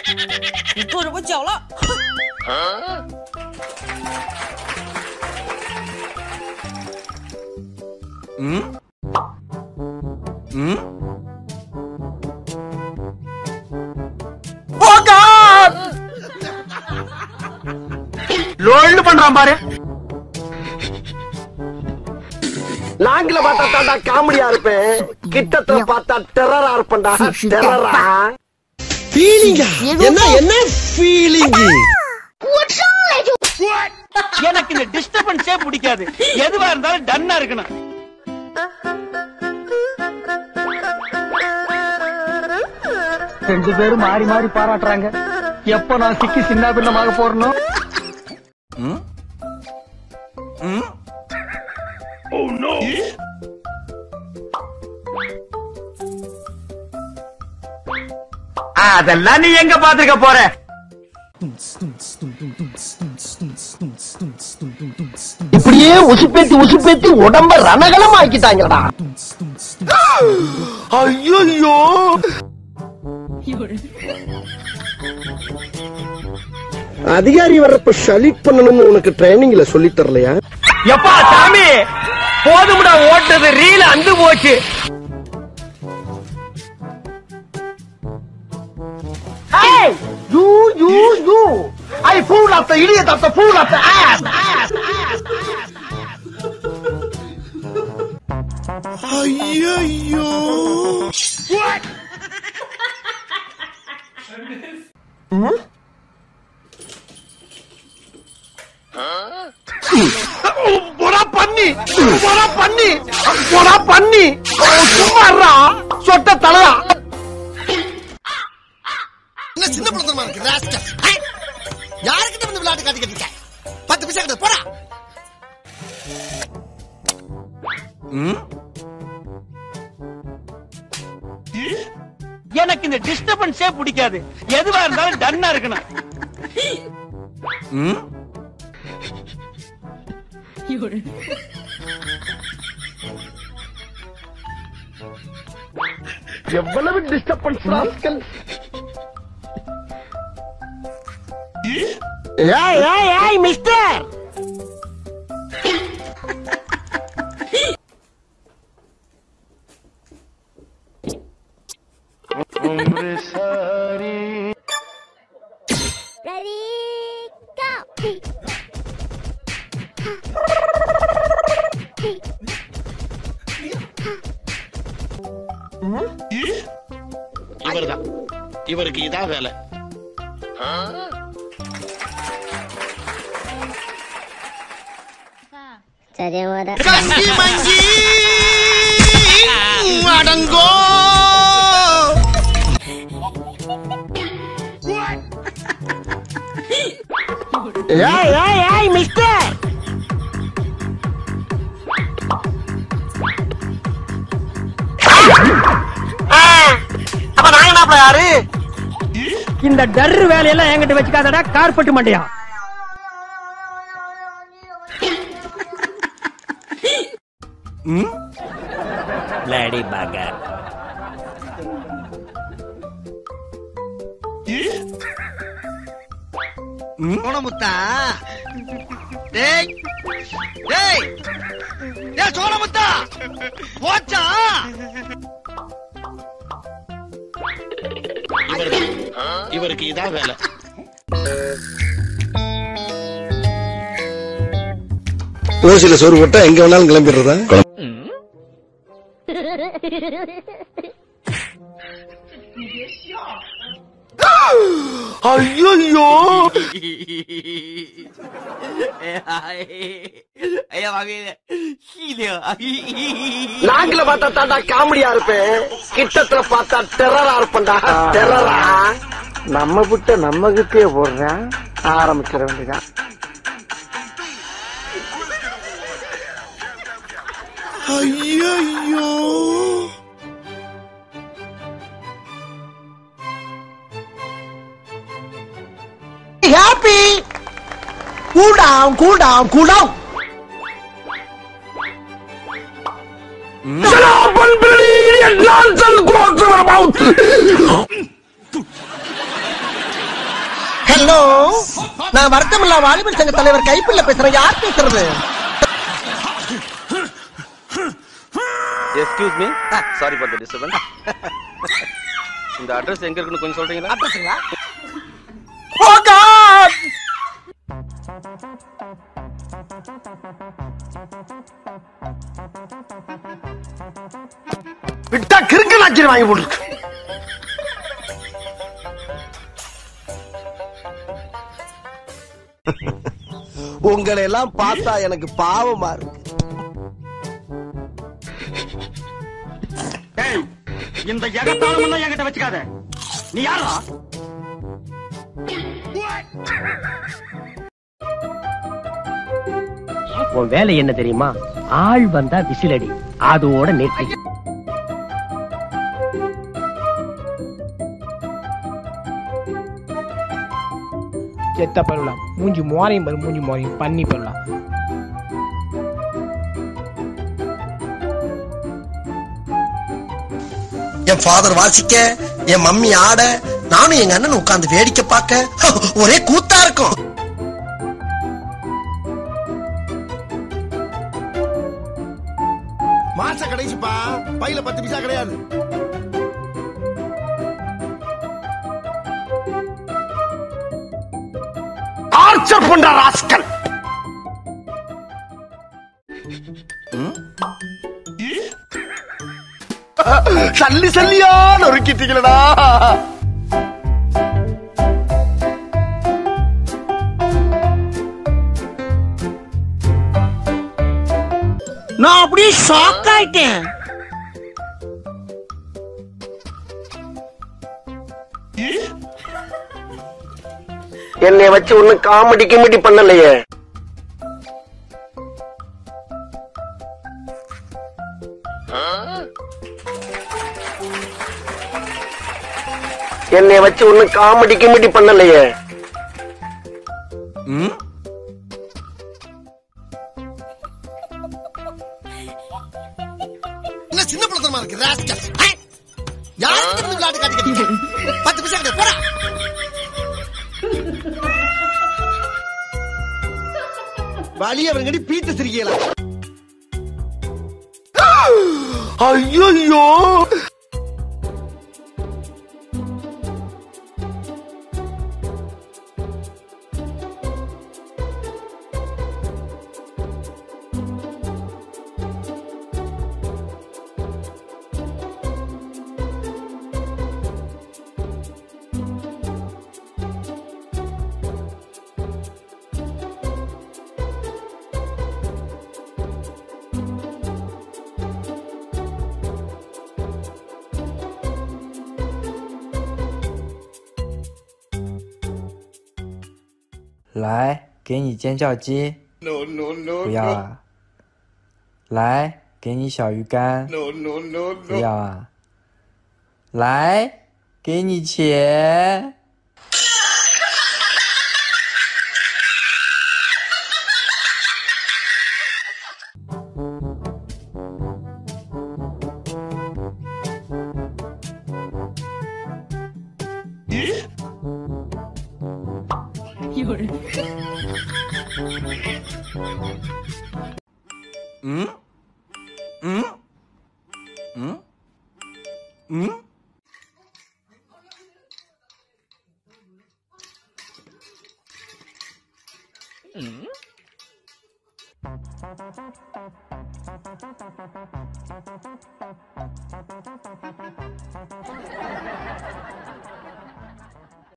你跺着我脚了。 嗯嗯， ஓ God லோல்னு பண்றான் பாரு நாங்கள பார்த்தா தாண்டா காமெடியா இருப்பேன் கிட்டத்துல பார்த்தா டெரரா இருப்பேன்டா டெரரா ஃபீலிங்கா என்ன என்ன ஃபீலிங் எனக்கு இந்த டிஸ்டர்பன்ஸே பிடிக்காது எதுவா இருந்தாலும் டன்னா இருக்கணும் ரெண்டு பேரும் மாறி மாறி பாராட்டுறாங்க எப்ப நான் சிக்கி சின்ன பின்னமாக போறணும் ம் ம் அதெல்லாம் நீ எங்க பாத்துக்க போற இப்படியே உசுப்பேத்தி உசுப்பேத்தி உடம்ப ரணகலம் ஆக்கிட்டாங்கடா ஐயோ அதிகாரி வர்றப்ப ஷலிட் பண்ணணும்னு உனக்கு ட்ரைனிங்ல சொல்லி தரலையா எப்பா சாமி போதும்டா ஓட்டது ரீல் அந்து போச்சு Hey! You, you, you! I fool of the idiot of the fool of the ass! ass, ass, ass. ஐயோ போடா பண்ணி போடா பண்ணி போடா பண்ணி சும்மாறா சொட்ட தலையா என்ன சின்ன பிள்ளைத்தனமா இருக்கு ராஸ்கல் யாருக்கிட்ட வந்து விளையாட்டு காட்டிக்கிட்டு இருக்க பத்து பைசா கிட்ட போடா ம் எனக்கு இந்த டிஸ்டர்பன்ஸே பிடிக்காது எதுவா இருந்தாலும் டன்னா இருக்கணும் ம் எவ்வளவு டிஸ்டர்பன்ஸ் ராஸ்கல் ஏய் ஏய் ஏய் மிஸ்டர் Ready, go! இவர்தான் இவருக்கு இதான் வேலை சரி ஓட கஞ்சி மஞ்சி அடங்கோ ஏய் ஏய் ஏய் மிஸ்டர் அப்ப நாங்க என்ன யாரு இந்த டர்ரு வேலையெல்லாம் என்கிட்ட வச்சுக்காதடா கார்பெட் மண்டையா ம் பிளடி பகர் சோனமுத்தா டேய் டேய் டேய் சோனமுத்தா போச்சா இவர்தான் இவருக்கு இதான் வேலை ஓசில சோறு போட்டா எங்க வேணாலும் கிளம்பிடுறதா ஐயோ நாங்கள பார்த்தா தாண்டா காமெடியா இருப்பேன் கிட்டத்துல பார்த்தா டெரரா இருப்பேன்டா டெரரா நம்ம விட்ட நம்ம கிட்டே போடுறேன் ஆரம்பிச்சிட வேண்டியதான் ஐயோ happy. Cool down, cool down, cool down. Shut up and believe nonsense goes to your mouth. Hello நான் வருத்தமில்லா வாலிபர் சங்க தலைவர் கைப்பிள்ள பேசுறேன் யார் பேசுறது excuse me sorry for the disturbance இந்த அட்ரஸ் எங்க இருக்குன்னு கொஞ்சம் சொல்றீங்களா அட்ரஸுங்களா ஓ காட் விட்டா கிறுக்கு நாச்சிரி வாங்கி போட்டுருக்கு உங்களை எல்லாம் பார்த்தா எனக்கு பாவமா இருக்கு இந்த எகத்தாளம் எல்லாம் என்கிட்ட வச்சுக்காத நீ யாரா உன் வேலை என்ன தெரியுமா ஆள் வந்தா விசிலடி அதோட நிறுத்தி செத்த பருவலாம் மூஞ்சி மோரையும் பாரு மூஞ்சி மோரையும் பண்ணி பருவலாம் என் ஃபாதர் வாசிக்க என் மம்மி ஆட நானும் எங்க அண்ணன் உட்கார்ந்து வேடிக்கை பார்க்க ஒரே கூத்தா இருக்கும் மாச கடைசிப்பா பையில பத்து பைசா கிடையாது டார்ச்சர் பண்ற ராஸ்கல் சல்லி சல்லியா நொறுக்கிட்டீங்களடா நான் அப்படியே ஷாக் ஆயிட்டேன் என்னை வச்சு ஒன்னும் காமெடி கிமெடி பண்ணலையே என்னை வச்சு ஒன்னும் காமெடி கிமெடி பண்ணலையே ம் என்ன சின்ன பிள்ளைத்தனமா இருக்கு ராஸ்கல் யாருக்கு இந்த விளையாட்டு காட்டி கட்டிக்க பத்து பைசா கிடையாது போடா வழிய அவங்கடி பீத்து சிரிக்கலாம் ஐயோ 来，给你尖叫鸡。No no no。不要啊。来，给你小鱼干。No no no no。不要啊。来，给你钱。 嗯嗯嗯嗯嗯